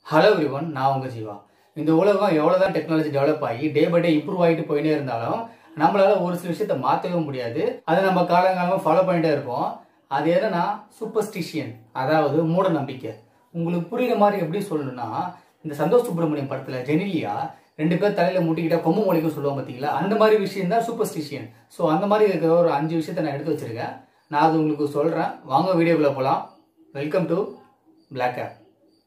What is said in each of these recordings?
hello everyone நான் உங்கள் ஜீவா இந்த உலகம் எவ்வளோதான் டெக்னாலஜி டெவலப் ஆகி டே பை டே இம்ப்ரூவ் ஆகிட்டு போயிட்டே இருந்தாலும் நம்மளால ஒரு சில விஷயத்த மாற்றவே முடியாது அதை நம்ம காலங்காலமாக ஃபாலோ பண்ணிட்டே இருப்போம் அது என்னன்னா சூப்பர்ஸ்டிஷியன் அதாவது மூட நம்பிக்கை உங்களுக்கு புரியுற மாதிரி எப்படி சொல்லணும்னா இந்த சந்தோஷ் சுப்பிரமணியம் படத்தில் ஜெனிலியா ரெண்டு பேர் தலையில முட்டிக்கிட்டா கொம்பு மொழிக்கும் சொல்லுவாங்க பார்த்தீங்களா அந்த மாதிரி விஷயம் தான் சூப்பர்ஸ்டிஷியன் ஸோ அந்த மாதிரி இருக்கிற ஒரு அஞ்சு விஷயத்த நான் எடுத்து வச்சிருக்கேன் நான் அது உங்களுக்கு சொல்கிறேன் வாங்க வீடியோக்குள்ளே போகலாம் welcome to Black of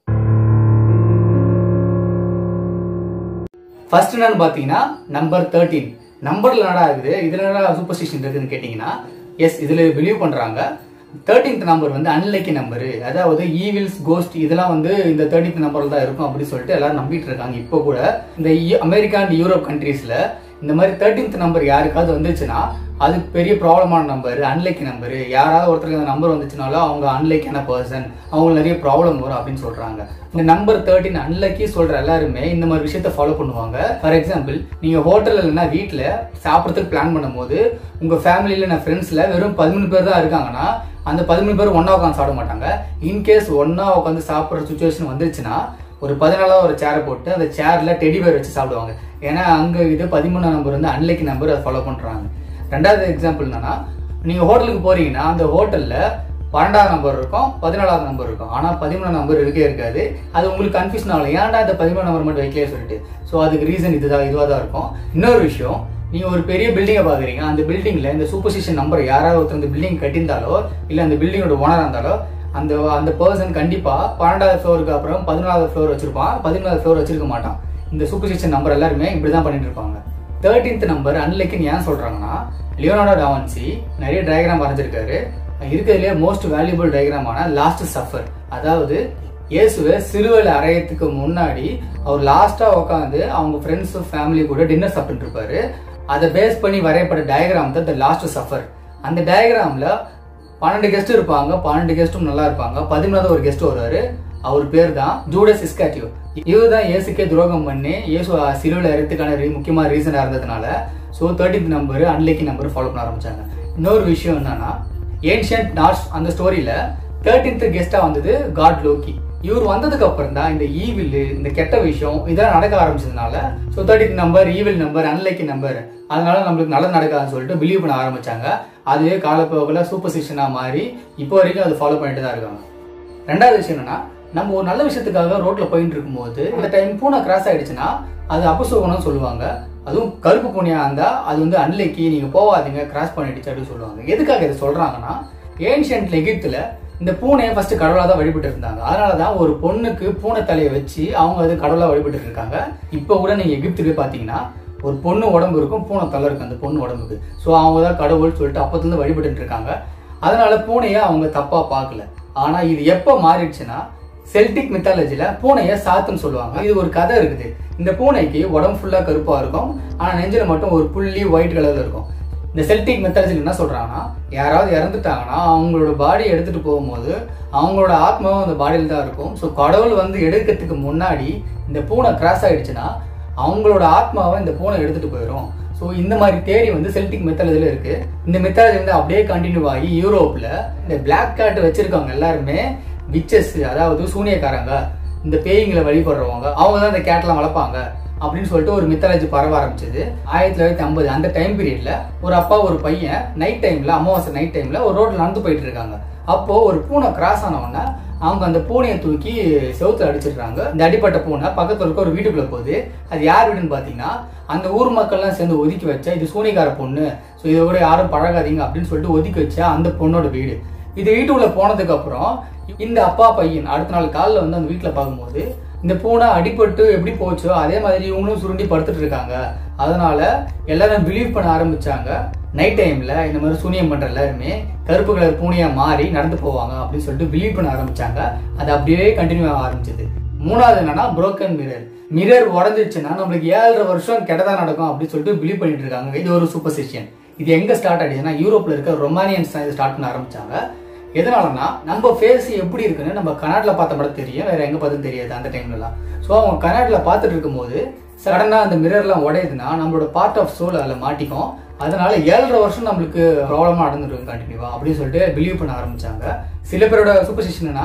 first என்னன்னு பார்த்தீங்கன்னா நம்பர் தேர்ட்டீன் நம்பர்ல என்னடா இருக்குது இதுல என்னடா சூப்பர்ஸ்டிஷன் இருக்குதுன்னு கேட்டிங்கன்னா எஸ் இதுல பிலீவ் பண்றாங்க தேர்ட்டீன்த் நம்பர் வந்து அன்லைக்கி நம்பரு அதாவது ஈவில்ஸ் கோஸ்ட் இதெல்லாம் வந்து இந்த தேர்ட்டீன்த் நம்பர்ல தான் இருக்கும் அப்படின்னு சொல்லிட்டு எல்லாரும் நம்பிட்டு இருக்காங்க இப்போ கூட இந்த யு- அமெரிக்கா அண்ட் யூரோப் கண்ட்ரீஸ்ல இந்த மாதிரி தேர்ட்டீன்த் நம்பர் யாருக்காவது வந்துச்சுன்னா அது பெரிய ப்ராப்ளமான நம்பர் அன்லைக்கி நம்பர் யாராவது ஒருத்தருக்கு அந்த நம்பர் வந்துச்சுனாலும் அவங்க அன்லைக்கான பர்சன் அவங்களுக்கு நிறைய ப்ராப்ளம் வரும் அப்படின்னு சொல்றாங்க இந்த நம்பர் தேர்ட்டின் அன்லக்கி சொல்ற எல்லாருமே இந்த மாதிரி விஷயத்த ஃபாலோ பண்ணுவாங்க ஃபார் எக்ஸாம்பிள் நீங்க ஹோட்டல்ல இல்லைன்னா வீட்டில் சாப்பிட்றதுக்கு பிளான் பண்ணும்போது உங்க ஃபேமிலியில நான் ஃப்ரெண்ட்ஸ்ல வெறும் பதிமூணு பேர் தான் இருக்காங்கன்னா அந்த பதிமூணு பேர் ஒண்ணா உட்காந்து சாப்பிட மாட்டாங்க இன்கேஸ் ஒண்ணா உட்காந்து சாப்பிட்ற சுச்சுவேஷன் வந்துருச்சுன்னா ஒரு பதினாலாவது ஒரு சேரை போட்டு அந்த சேர்ல டெடி பேர் வச்சு சாப்பிடுவாங்க ஏன்னா அங்க இது பதிமூணாம் நம்பர் வந்து அன்லைக்கி நம்பர் அதை ஃபாலோ பண்றாங்க ரெண்டாவது எக்ஸாம்பிள் என்னன்னா நீங்க ஹோட்டலுக்கு போறீங்கன்னா அந்த ஹோட்டல்ல பன்னெண்டாவது நம்பர் இருக்கும் பதினாலாவது நம்பர் இருக்கும் ஆனா பதிமூணாம் நம்பர் இருக்கே இருக்காது அது உங்களுக்கு கன்ஃபியூஷன் ஆகல ஏன்டா இந்த பதிமூணு நம்பர் மட்டும் வைக்கலையே சொல்லிட்டு ஸோ அதுக்கு ரீசன் இதுதான் இதுவாக தான் இருக்கும் இன்னொரு விஷயம் நீங்க ஒரு பெரிய பில்டிங்கை பாக்குறீங்க அந்த பில்டிங்ல இந்த சூப்பர்ஸ்டிஷன் நம்பர் யாராவது ஒருத்தர் இந்த பில்டிங் கட்டியிருந்தாலோ இல்ல அந்த பில்டிங்கோட ஓனரா இருந்தாலோ அந்த அந்த பர்சன் கண்டிப்பா பன்னெண்டாவது ஃப்ளோருக்கு அப்புறம் பதினாலாவது ஃப்ளோர் வச்சிருப்பான் பதினாலாவது ஃப்ளோர் வச்சிருக்க மாட்டான் இந்த சூப்பர்ஸ்டிஷன் நம்பர் எல்லாருமே இப்படிதான் பண்ணிட்டு இருப்பாங்க தேர்ட்டீன்த் நம்பர் அன்லைக்குன்னு ஏன் சொல்றாங்கன்னா லியோனார்டோ டாவன்சி நிறைய டயக்ராம் வரைஞ்சிருக்காரு இருக்கிறதுலே மோஸ்ட் வேல்யூபிள் டயக்ராமான லாஸ்ட் சஃபர் அதாவது இயேசுவை சிலுவையில் அறையத்துக்கு முன்னாடி அவர் லாஸ்டா உட்காந்து அவங்க ஃப்ரெண்ட்ஸ் ஃபேமிலி கூட டின்னர் சாப்பிட்டு இருப்பாரு அதை பேஸ் பண்ணி வரையப்பட்ட டயக்ராம் தான் த லாஸ்ட் சஃபர் அந்த டயக்ராம்ல பன்னெண்டு கெஸ்ட் இருப்பாங்க பன்னெண்டு கெஸ்ட்டும் நல்லா இருப்பாங்க பதிமூணாவது ஒரு கெஸ்ட் வருவாரு அவர் பேர் தான் ஜூடஸ் இஸ்காட்டியோ இவர் தான் இயேசுக்கே துரோகம் பண்ணி இயேசு சிலுவையில் அறுத்துக்கான re- முக்கியமான ரீசனாக இருந்ததுனால so thirteenth number unlucky number follow பண்ண ஆரம்பிச்சாங்க இன்னொரு விஷயம் என்னன்னா ஏன்ஷியன்ட் நாட்ஸ் அந்த ஸ்டோரியில தேர்ட்டீன்த் கெஸ்டா வந்தது காட் லோக்கி இவர் வந்ததுக்கு அப்புறம் தான் இந்த ஈவில் இந்த கெட்ட விஷயம் இதெல்லாம் நடக்க ஆரம்பிச்சதுனால so thirteenth number evil number unlucky number அதனால நம்மளுக்கு நல்லது நடக்காதுன்னு சொல்லிட்டு பிலீவ் பண்ண ஆரம்பிச்சாங்க அதுவே காலப்போக்கில் சூப்பர்சிஷனாக மாறி இப்போ வரைக்கும் அதை ஃபாலோ பண்ணிட்டு தான் இருக்காங்க ரெண்டாவது விஷயம் என்னன்னா நம்ம ஒரு நல்ல விஷயத்துக்காக ரோட்ல போயிட்டு இருக்கும்போது இந்த டைம் பூனை கிராஸ் ஆயிடுச்சுன்னா அது அபசுகணும்னு சொல்லுவாங்க அதுவும் கருப்பு பூனையா இருந்தா அது வந்து அன்லைக்கி நீங்க போவாதீங்க கிராஸ் பண்ணிடுச்சு அப்படின்னு சொல்லுவாங்க எதுக்காக இதை சொல்றாங்கன்னா ஏன்ஷியன்ட்ல எகிப்துல இந்த பூனையை ஃபர்ஸ்ட் கடவுளா தான் வழிபட்டு இருந்தாங்க அதனாலதான் ஒரு பொண்ணுக்கு பூனை தலையை வச்சு அவங்க அது கடவுளா வழிபட்டு இருக்காங்க இப்போ கூட நீங்க எகிப்துக்கு பாத்தீங்கன்னா ஒரு பொண்ணு உடம்பு இருக்கும் பூனை தலை இருக்கும் அந்த பொண்ணு உடம்புக்கு ஸோ அவங்க தான் கடவுள் சொல்லிட்டு அப்பத்துல வழிபட்டு இருக்காங்க அதனால பூனையை அவங்க தப்பா பார்க்கல ஆனா இது எப்போ மாறிடுச்சுன்னா செல்டிக் மித்தாலஜில பூனையை சாத்துன்னு சொல்லுவாங்க இது ஒரு கதை இருக்குது இந்த பூனைக்கு உடம்பு ஃபுல்லா கருப்பா இருக்கும் ஆனா நெஞ்சில மட்டும் ஒரு புள்ளி ஒயிட் கலர்ல இருக்கும் இந்த செல்டிக் மெத்தாலஜி என்ன சொல்றாங்கன்னா யாராவது இறந்துட்டாங்கன்னா அவங்களோட பாடியை எடுத்துட்டு போகும்போது அவங்களோட ஆத்மாவும் அந்த பாடியில் தான் இருக்கும் ஸோ கடவுள் வந்து எடுக்கிறதுக்கு முன்னாடி இந்த பூனை கிராஸ் ஆயிடுச்சுன்னா அவங்களோட ஆத்மாவை இந்த பூனை எடுத்துட்டு போயிடும் ஸோ இந்த மாதிரி தேரி வந்து செல்டிக் மெத்தாலஜில இருக்கு இந்த மெத்தாலஜி வந்து அப்படியே கண்டினியூ ஆகி யூரோப்ல இந்த பிளாக் கேட் வச்சிருக்கவங்க எல்லாருமே விச்சஸ் அதாவது சூனியக்காரங்க இந்த பேய்களை வழிபடுறவங்க அவங்க தான் இந்த கேட்லாம் வளர்ப்பாங்க அப்படின்னு சொல்லிட்டு ஒரு மித்தாலஜி பரவ ஆரம்பிச்சது ஆயிரத்தி தொள்ளாயிரத்தி ஐம்பது அந்த டைம் பீரியட்ல ஒரு அப்பா ஒரு பையன் நைட் டைம்ல அமாவாசை நைட் டைம்ல ஒரு ரோட்ல நடந்து போயிட்டு இருக்காங்க அப்போ ஒரு பூனை கிராஸ் ஆன உடனே அவங்க அந்த பூனையை தூக்கி செவுத்துல அடிச்சிடுறாங்க இந்த அடிப்பட்ட பூனை பக்கத்துல இருக்க ஒரு வீட்டுக்குள்ள போகுது அது யார் வீடுன்னு பாத்தீங்கன்னா அந்த ஊர் மக்கள்லாம் சேர்ந்து ஒதுக்கி வச்சா இது சூனிகார பொண்ணு ஸோ இதை கூட யாரும் பழகாதீங்க அப்படின்னு சொல்லிட்டு ஒதுக்கி வச்சா அந்த பொண்ணோட வீடு இது வீட்டுக்குள்ள போனதுக்கு அப்புறம் இந்த அப்பா பையன் அடுத்த நாள் காலைல வந்து அந்த வீட்டுல பார்க்கும்போது இந்த பூனை அடிபட்டு எப்படி போச்சோ அதே மாதிரி இவங்களும் சுருண்டி படுத்துட்டு இருக்காங்க அதனால எல்லாரும் பிலீவ் பண்ண ஆரம்பிச்சாங்க நைட் டைம்ல இந்த மாதிரி சூனியம் பண்ற எல்லாருமே கருப்பு கலர் பூனையா மாறி நடந்து போவாங்க அப்படின்னு சொல்லிட்டு பிலீவ் பண்ண ஆரம்பிச்சாங்க அது அப்படியே கண்டினியூ ஆக ஆரம்பிச்சது மூணாவது என்னன்னா broken மிரர் மிரர் உடஞ்சிச்சுன்னா நம்மளுக்கு ஏழரை வருஷம் கெட்டதா நடக்கும் அப்படின்னு சொல்லிட்டு பிலீவ் பண்ணிட்டு இருக்காங்க இது ஒரு சூப்பர்ஸ்டிஷன் இது எங்க ஸ்டார்ட் ஆயிடுச்சுன்னா யூரோப்ல இருக்க ரொமானியன்ஸ் தான் இதை ஸ்டார்ட் பண்ண ஆரம்பிச்சாங்க எதனாலனா நம்ம ஃபேஸ் எப்படி இருக்குன்னு நம்ம கனாட்ல பார்த்த மட்டும் தெரியும் வேற எங்க பார்த்து தெரியாது அந்த டைம்லலாம் ஸோ அவங்க கனாட்ல பார்த்துட்டு இருக்கும்போது சடனா அந்த மிரர்லாம் உடையுதுன்னா நம்மளோட பார்ட் ஆஃப் சோல் அதில் மாட்டிக்கும் அதனால ஏழரை வருஷம் நம்மளுக்கு ப்ராப்ளமா நடந்துட்டு இருக்கும் கண்டினியூவா அப்படின்னு சொல்லிட்டு பிலீவ் பண்ண ஆரம்பிச்சாங்க சில பேரோட சூப்பர்ஸ்டிஷன்னா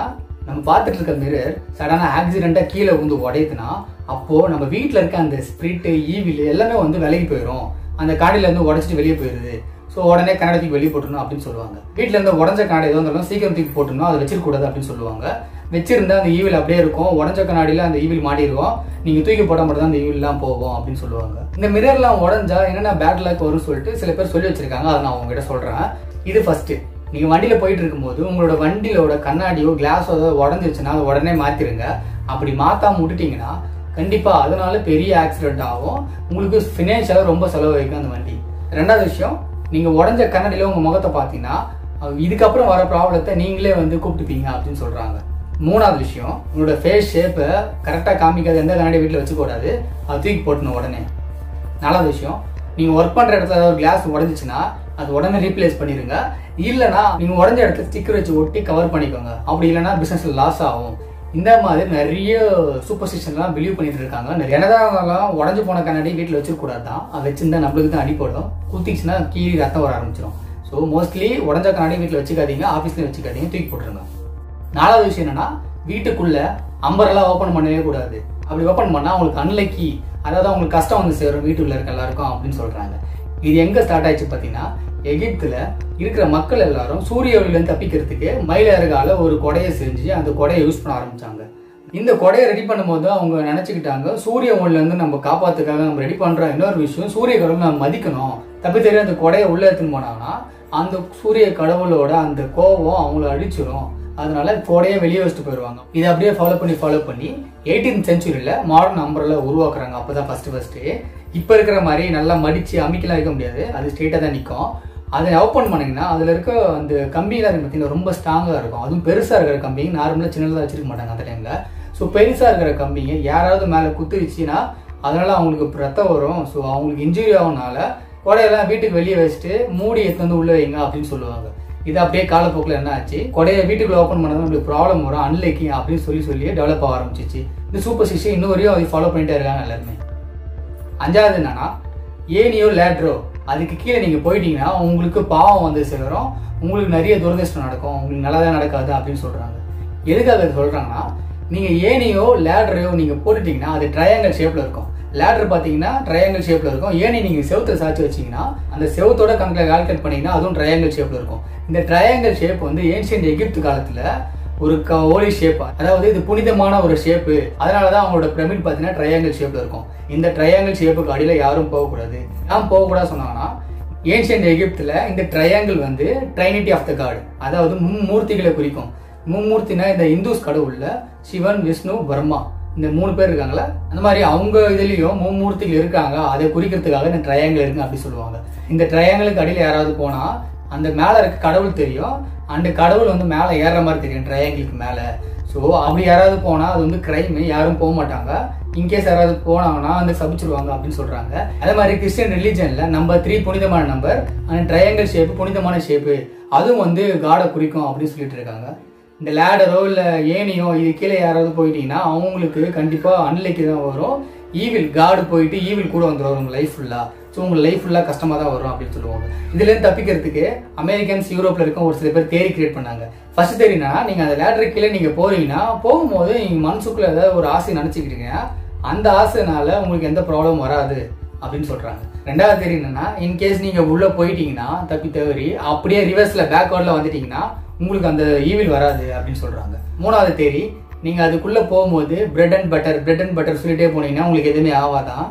நம்ம பார்த்துட்டு இருக்க மிரர் சடனாக ஆக்சிடெண்ட்டாக கீழே வந்து உடையுதுன்னா அப்போ நம்ம வீட்டில் இருக்க அந்த ஸ்பிரிட் ஈவில் எல்லாமே வந்து விலகி போயிடும் அந்த கடையில இருந்து உடச்சிட்டு வெளியே போயிடுது ஸோ உடனே கண்ணாடி தூக்கி வெளியே போட்டுருணும் அப்படின்னு சொல்லுவாங்க வீட்டில் இருந்து உடஞ்ச கண்ணாடி எதுவும் இருந்தாலும் சீக்கிரம் தூக்கி போட்டுருணும் அதை வச்சிருக்கூடாது அப்படின்னு சொல்லுவாங்க வச்சிருந்தா அந்த ஈவில் அப்படியே இருக்கும் உடஞ்ச கண்ணாடியில் அந்த ஈவில் மாட்டிருக்கும் நீங்க தூக்கி போட மட்டும் தான் அந்த ஈவில்லாம் போகும் அப்படின்னு சொல்லுவாங்க இந்த மிரர்லாம் உடஞ்சா என்னென்ன பேட் லக் வரும்னு சொல்லிட்டு சில பேர் சொல்லி வச்சிருக்காங்க அதை நான் உங்ககிட்ட சொல்றேன் இது ஃபர்ஸ்ட் நீங்க வண்டியில போயிட்டு இருக்கும்போது உங்களோட வண்டியிலோட கண்ணாடியோ கிளாஸோ ஏதாவது உடஞ்சிருச்சுன்னா அதை உடனே மாத்திருங்க அப்படி மாத்தாம விட்டுட்டீங்கன்னா கண்டிப்பா அதனால பெரிய ஆக்சிடென்ட் ஆகும் உங்களுக்கு ஃபினான்ஷியலாக ரொம்ப செலவு வைக்கும் அந்த வண்டி ரெண்டாவது விஷயம் நீங்க உடஞ்ச கண்ணாடியில உங்க முகத்தை பார்த்தீங்கன்னா அஹ் இதுக்கப்புறம் வர ப்ராப்ளத்தை நீங்களே வந்து கூப்பிட்டுப்பீங்க அப்படின்னு சொல்றாங்க மூணாவது விஷயம் உங்களோட ஃபேஸ் ஷேப்பை கரெக்டாக காமிக்காத எந்த கண்ணாடி வீட்டில் வச்சுக்கூடாது அதை தூக்கி போட்டணும் உடனே நாலாவது விஷயம் நீங்கள் ஒர்க் பண்ணுற இடத்துல ஏதாவது கிளாஸ் உடஞ்சிச்சுன்னா அது உடனே ரீப்ளேஸ் பண்ணிடுங்க இல்லைனா நீங்கள் உடஞ்ச இடத்துல ஸ்டிக்கர் வச்சு ஒட்டி கவர் பண்ணிக்கோங்க அப்படி இல்லைன்னா பிஸ்னஸில் லாஸ் ஆகும் இந்த மாதிரி நிறைய சூப்பர்ஸ்டிஷன்லாம் பிலீவ் பண்ணிட்டு இருக்காங்க நிறைய என்னதான் இருந்தாலும் உடஞ்சு போன கண்ணாடி வீட்டில் வச்சிருக்கூடாது தான் அது வச்சிருந்தா நம்மளுக்கு தான் அடிப்படும் குத்திச்சுன்னா கீழே ரத்தம் வர ஆரம்பிச்சிடும் ஸோ மோஸ்ட்லி உடஞ்ச கண்ணாடி வீட்டில் வச்சுக்காதீங்க ஆஃபீஸ்லேயும் வச்சுக்காதீங்க தூக்கி போட்டுருங்க நாலாவது விஷயம் என்னன்னா வீட்டுக்குள்ள அம்பரெல்லாம் ஓப்பன் பண்ணவே கூடாது அப்படி ஓப்பன் பண்ணா உங்களுக்கு அன்லக்கி அதாவது அவங்களுக்கு கஷ்டம் வந்து சேரும் வீட்டுக்குள்ள இருக்க எல்லாருக்கும் அப்படின்னு சொல்றாங்க இது எங்க ஸ்டார்ட் ஆயிடுச்சு பாத்தீங்கன்னா எகிப்துல இருக்கிற மக்கள் எல்லாரும் சூரிய ஒளியிலேருந்து தப்பிக்கிறதுக்கு மயிலருகால ஒரு கொடையை செஞ்சு அந்த கொடையை யூஸ் பண்ண ஆரம்பிச்சாங்க இந்த கொடையை ரெடி பண்ணும்போது அவங்க நினைச்சுக்கிட்டாங்க சூரிய ஒளியிலேருந்து நம்ம காப்பாத்துக்காக நம்ம ரெடி பண்ற இன்னொரு விஷயம் சூரிய கடவுளை நம்ம மதிக்கணும் தப்பி தெரியும் அந்த கொடையை உள்ள எடுத்துன்னு போனாங்கன்னா அந்த சூரிய கடவுளோட அந்த கோபம் அவங்கள அடிச்சிடும் அதனால கொடையை வெளியே வச்சுட்டு போயிடுவாங்க இதை அப்படியே ஃபாலோ பண்ணி ஃபாலோ பண்ணி எயிட்டீன் சென்ச்சுரியில் மாடர்ன் நம்பரில் உருவாக்குறாங்க அப்பதான் ஃபர்ஸ்ட் ஃபர்ஸ்ட் இப்போ இருக்கிற மாதிரி நல்லா மடிச்சு அமைக்கலாம் வைக்க முடியாது அது ஸ்ட்ரெயிட்டாக தான் நிற்கும் அதை ஓப்பன் பண்ணீங்கன்னா அதில் இருக்க அந்த கம்பிலாம் இருக்கு பார்த்தீங்கன்னா ரொம்ப ஸ்ட்ராங்காக இருக்கும் அதுவும் பெருசாக இருக்கிற கம்பி நார்மலாக சின்னதாக வச்சிருக்க மாட்டாங்க அந்த டைமில் ஸோ பெருசாக இருக்கிற கம்பிங்க யாராவது மேலே குத்துருச்சுன்னா அதனால அவங்களுக்கு ரத்தம் வரும் ஸோ அவங்களுக்கு இன்ஜுரி ஆகுனால கொடையெல்லாம் வீட்டுக்கு வெளியே வச்சுட்டு மூடி எடுத்து வந்து உள்ள வைங்க அப்படின்னு சொல்லுவாங்க இது அப்படியே காலப்போக்கில் என்ன ஆச்சு கொடையை வீட்டுக்குள்ள ஓப்பன் பண்ணதான் நம்மளுக்கு ப்ராப்ளம் வரும் அன்லைக்கி அப்படின்னு சொல்லி சொல்லி டெவலப் ஆக ஆரம்பிச்சிச்சு இந்த சூப்பர் சிஸ்டம் இன்னும் வரையும் அதை ஃபாலோ பண்ணிட்டே இருக்காங்க எல்லாருமே அஞ்சாவது என்னன்னா ஏனியோ லேட்ரோ அதுக்கு கீழே நீங்க போயிட்டீங்கன்னா உங்களுக்கு பாவம் வந்து சேரும் உங்களுக்கு நிறைய துரதிருஷ்டம் நடக்கும் உங்களுக்கு நல்லதா நடக்காது அப்படின்னு சொல்றாங்க எதுக்காக அது சொல்றாங்கன்னா நீங்க ஏனியோ லேடரையோ நீங்க போட்டுட்டீங்கன்னா அது ட்ரையாங்கல் ஷேப்ல இருக்கும் லேடர் பாத்தீங்கன்னா ட்ரையாங்கல் ஷேப்ல இருக்கும் ஏனி நீங்க செவுத்துல சாய்ச்சி வச்சீங்கன்னா அந்த செவுத்தோட கணக்கில் கால்குலேட் பண்ணீங்கன்னா அதுவும் ட்ரையாங்கல் ஷேப்ல இருக்கும் இந்த ட்ரையாங்கல் ஷேப் வந்து ஏன்ஷியன்ட் எகிப்து காலத்துல ஒரு ஓலி ஷேப் அதாவது இது புனிதமான ஒரு ஷேப்பு அதனாலதான் அவங்களோட பிரமிட் பார்த்தீங்கன்னா ட்ரையாங்கிள் ஷேப்ல இருக்கும் இந்த ட்ரையாங்கிள் ஷேப்புக்கு அடியில யாரும் போகக்கூடாது ஏன் போகக்கூடாது சொன்னாங்கன்னா ஏன்ஷியன்ட் எகிப்துல இந்த ட்ரையாங்கிள் வந்து ட்ரைனிட்டி ஆஃப் த காட் அதாவது மும்மூர்த்திகளை குறிக்கும் மும்மூர்த்தினா இந்த இந்துஸ் கடவுள்ல சிவன் விஷ்ணு பர்மா இந்த மூணு பேர் இருக்காங்களா அந்த மாதிரி அவங்க இதுலயும் மும்மூர்த்திகள் இருக்காங்க அதை குறிக்கிறதுக்காக இந்த ட்ரையாங்கிள் இருக்கு அப்படி சொல்லுவாங்க இந்த ட்ரையாங்கிளுக்கு அடியில யாராவது போனா அந்த மேல இருக்க கடவுள் தெரியும் அந்த கடவுள் வந்து மேல ஏறுற மாதிரி தெரியும் ட்ரையாங்கிளுக்கு மேல ஸோ அப்படி யாராவது போனா அது வந்து கிரைம் யாரும் போக மாட்டாங்க இன்கேஸ் யாராவது போனாங்கன்னா வந்து சபிச்சிருவாங்க அப்படின்னு சொல்றாங்க அதே மாதிரி கிறிஸ்டியன் ரிலீஜன்ல நம்பர் த்ரீ புனிதமான நம்பர் அந்த ட்ரையாங்கிள் ஷேப்பு புனிதமான ஷேப்பு அதுவும் வந்து காடை குறிக்கும் அப்படின்னு சொல்லிட்டு இருக்காங்க இந்த லேடரோ இல்லை ஏனியோ இது கீழே யாராவது போயிட்டீங்கன்னா அவங்களுக்கு கண்டிப்பாக அன்லைக்கு தான் வரும் ஈவில் காடு போயிட்டு ஈவில் கூட வந்துடும் உங்க லைஃப் ஃபுல்லாக ஸோ உங்க லைஃப் ஃபுல்லாக கஷ்டமாக தான் வரும் அப்படின்னு சொல்லுவாங்க இதுலேருந்து தப்பிக்கிறதுக்கு அமெரிக்கன்ஸ் யூரோப்பில் இருக்க ஒரு சில பேர் தேரி கிரியேட் பண்ணாங்க ஃபர்ஸ்ட் தேரினா நீங்கள் அந்த லேடர் கீழே நீங்கள் போறீங்கன்னா போகும்போது நீங்கள் மனசுக்குள்ள ஏதாவது ஒரு ஆசை நினச்சிக்கிட்டீங்க அந்த ஆசைனால உங்களுக்கு எந்த ப்ராப்ளம் வராது அப்படின்னு சொல்றாங்க ரெண்டாவது தேரி என்னன்னா இன்கேஸ் நீங்க உள்ள போயிட்டீங்கன்னா தப்பி தவறி அப்படியே ரிவர்ஸ்ல பேக்வர்ட்ல வந்துட்டீங்கன்னா உங்களுக்கு அந்த ஈவில் வராது அப்படின்னு சொல்றாங்க மூணாவது தேரி நீங்க அதுக்குள்ள போகும்போது bread and butter bread and butter சொல்லிட்டே போனீங்கன்னா உங்களுக்கு எதுவுமே ஆகாதான்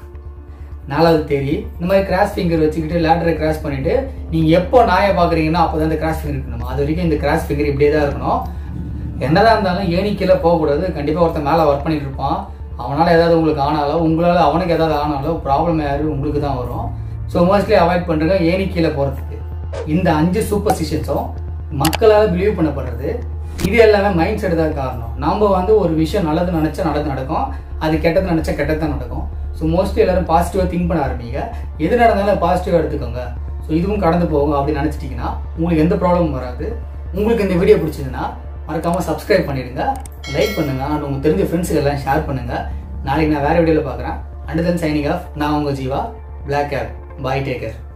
நாலாவது தேதி இந்த மாதிரி கிராஸ் ஃபிங்கர் வச்சுக்கிட்டு லேட்டரை கிராஸ் பண்ணிட்டு நீங்க எப்போ நாயை பாக்குறீங்கன்னா அப்பதான் இந்த கிராஸ் ஃபிங்கர் இருக்கணும் அது வரைக்கும் இந்த கிராஸ் ஃபிங்கர் இப்படியே தான் இருக்கணும் என்னதான் இருந்தாலும் ஏணி கீழே போகக்கூடாது கண்டிப்பா ஒருத்தன் மேல ஒர்க் பண்ணிட்டு இருப்பான் அவனால ஏதாவது உங்களுக்கு ஆனாலோ உங்களால அவனுக்கு ஏதாவது ஆனாலோ ப்ராப்ளம் யாரு உங்களுக்கு தான் வரும் ஸோ மோஸ்ட்லி அவாய்ட் பண்றதுங்க ஏணி கீழே போறதுக்கு இந்த அஞ்சு சூப்பர் ஸ்டிஷன்ஸும் மக்களால் பிலீவ் பண்ணப்படுறது இது எல்லாமே மைண்ட் செட் தான் காரணம் நம்ம வந்து ஒரு விஷயம் நல்லது நினைச்சா நல்லது நடக்கும் அது கெட்டது நினைச்சா கெட்டது தான் நடக்கும் ஸோ மோஸ்ட்லி எல்லாரும் பாசிட்டிவாக திங்க் பண்ண ஆரம்பிங்க எது நடந்தாலும் பாசிட்டிவாக எடுத்துக்கோங்க ஸோ இதுவும் கடந்து போகும் அப்படின்னு நினச்சிட்டிங்கன்னா உங்களுக்கு எந்த ப்ராப்ளமும் வராது உங்களுக்கு இந்த வீடியோ பிடிச்சதுன்னா மறக்காம சப்ஸ்கிரைப் பண்ணிடுங்க லைக் பண்ணுங்க அண்ட் உங்க தெரிஞ்ச ஃப்ரெண்ட்ஸுக்கு எல்லாம் ஷேர் பண்ணுங்க நாளைக்கு நான் வேற வீடியோவில் பார்க்குறேன் அண்ட் தென் சைனிங் ஆஃப் நான் உங்க ஜீவா பிளாக் கேப் பாய் டேக்கர்